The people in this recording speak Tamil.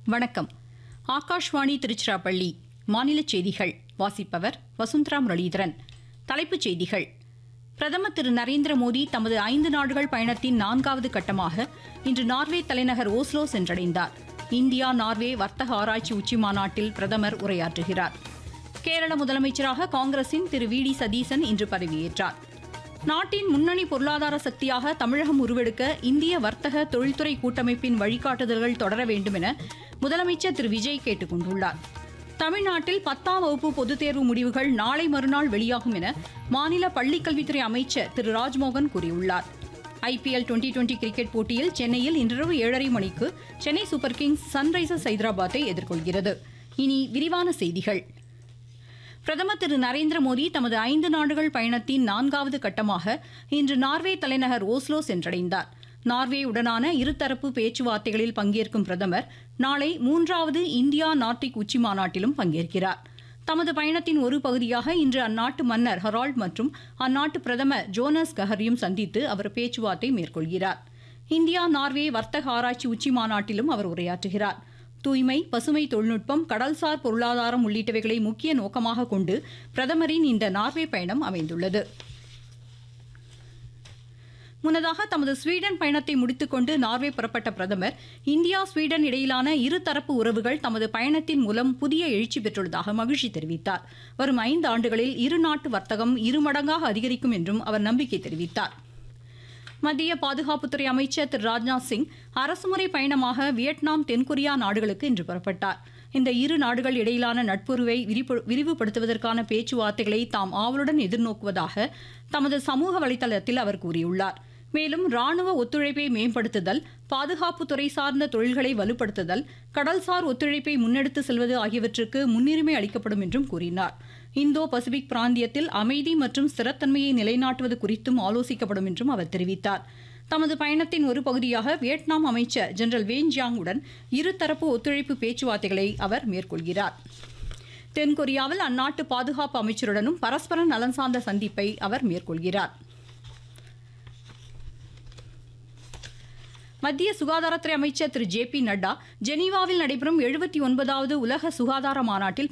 வணக்கம் ஆகாஷ்வாணி திருச்சிராப்பள்ளி மாநில செய்திகள் வாசிப்பவர் வசுந்தரா முரளீதரன் தலைப்புச் செய்திகள் பிரதமர் திரு நரேந்திர மோடி தமது ஐந்து நாடுகள் பயணத்தின் நான்காவது கட்டமாக இன்று நார்வே தலைநகர் ஓஸ்லோ சென்றடைந்தார் இந்தியா நார்வே வர்த்தக ஆராய்ச்சி உச்சி மாநாட்டில் பிரதமர் உரையாற்றுகிறார் கேரள முதலமைச்சராக காங்கிரசின் திரு வி டி சதீசன் இன்று பதவியேற்றார் நாட்டின் முன்னணி பொருளாதார சக்தியாக தமிழகம் உருவெடுக்க இந்திய வர்த்தக தொழில்துறை கூட்டமைப்பின் வழிகாட்டுதல்கள் தொடர வேண்டும் என முதலமைச்சர் திரு விஜய் கேட்டுக் கொண்டுள்ளார் தமிழ்நாட்டில் பத்தாம் வகுப்பு பொதுத் தேர்வு முடிவுகள் நாளை மறுநாள் வெளியாகும் என மாநில பள்ளிக்கல்வித்துறை அமைச்சர் திரு ராஜ்மோகன் கூறியுள்ளார் ஐபிஎல் டுவெண்டி டுவெண்டி கிரிக்கெட் போட்டியில் சென்னையில் இன்றிரவு ஏழரை மணிக்கு சென்னை சூப்பர் கிங்ஸ் சன்ரைசர்ஸ் ஹைதராபாத்தை எதிர்கொள்கிறது இனி விரிவான செய்திகள் பிரதமர் திரு நரேந்திர மோடி தமது ஐந்து நாடுகள் பயணத்தின் நான்காவது கட்டமாக இன்று நார்வே தலைநகர் ஓஸ்லோ சென்றடைந்தார் நார்வேயுடனான இருதரப்பு பேச்சுவார்த்தைகளில் பங்கேற்கும் பிரதமர் நாளை மூன்றாவது இந்தியா நார்டிக் உச்சி மாநாட்டிலும் பங்கேற்கிறார் தமது பயணத்தின் ஒரு பகுதியாக இன்று அந்நாட்டு மன்னர் ஹெரால்ட் மற்றும் அந்நாட்டு பிரதமர் ஜோனஸ் கஹரையும் சந்தித்து அவர் பேச்சுவார்த்தை மேற்கொள்கிறார் இந்தியா நார்வே வர்த்தக ஆராய்ச்சி உச்சி மாநாட்டிலும் அவர் உரையாற்றுகிறார் தூய்மை பசுமை தொழில்நுட்பம் கடல்சார் பொருளாதாரம் உள்ளிட்டவைகளை முக்கிய நோக்கமாக கொண்டு பிரதமரின் இந்த நார்வே பயணம் அமைந்துள்ளது முன்னதாக தமது ஸ்வீடன் பயணத்தை முடித்துக்கொண்டு நார்வே புறப்பட்ட பிரதமர் இந்தியா ஸ்வீடன் இடையிலான இருதரப்பு உறவுகள் தமது பயணத்தின் மூலம் புதிய எழுச்சி பெற்றுள்ளதாக மகிழ்ச்சி தெரிவித்தார் வரும் ஐந்து ஆண்டுகளில் இரு நாட்டு வர்த்தகம் இருமடங்காக அதிகரிக்கும் என்றும் அவர் நம்பிக்கை தெரிவித்தார் மத்திய பாதுகாப்புத்துறை அமைச்சர் திரு ராஜ்நாத் சிங் அரசுமுறை பயணமாக வியட்நாம் தென்கொரியா நாடுகளுக்கு இன்று புறப்பட்டார் இந்த இரு நாடுகள் இடையிலான நட்புறவை விரிப்பு- விரிவுபடுத்துவதற்கான பேச்சுவார்த்தைகளை தாம் ஆவலுடன் எதிர்நோக்குவதாக தமது சமூக வலைதளத்தில் அவர் கூறியுள்ளார் மேலும் ராணுவ ஒத்துழைப்பை மேம்படுத்துதல் பாதுகாப்பு துறை சார்ந்த தொழில்களை வலுப்படுத்துதல் கடல்சார் ஒத்துழைப்பை முன்னெடுத்து செல்வது ஆகியவற்றுக்கு முன்னுரிமை அளிக்கப்படும் என்றும் கூறினார் இந்தோ பசிபிக் பிராந்தியத்தில் அமைதி மற்றும் ஸ்திரத்தன்மையை நிலைநாட்டுவது குறித்தும் ஆலோசிக்கப்படும் என்றும் அவர் தெரிவித்தார் தமது பயணத்தின் ஒரு பகுதியாக வியட்நாம் அமைச்சர் ஜெனரல் வேன் ஜியாங் உடன் இருதரப்பு ஒத்துழைப்பு பேச்சுவார்த்தைகளை அவர் மேற்கொள்கிறார் தென்கொரியாவில் அந்நாட்டு பாதுகாப்பு அமைச்சருடனும் பரஸ்பர நலன் சார்ந்த சந்திப்பை அவர் மேற்கொள்கிறார் மத்திய சுகாதாரத்துறை அமைச்சர் திரு ஜே பி நட்டா ஜெனீவாவில் நடைபெறும் எழுபத்தி ஒன்பதாவது உலக சுகாதார மாநாட்டில்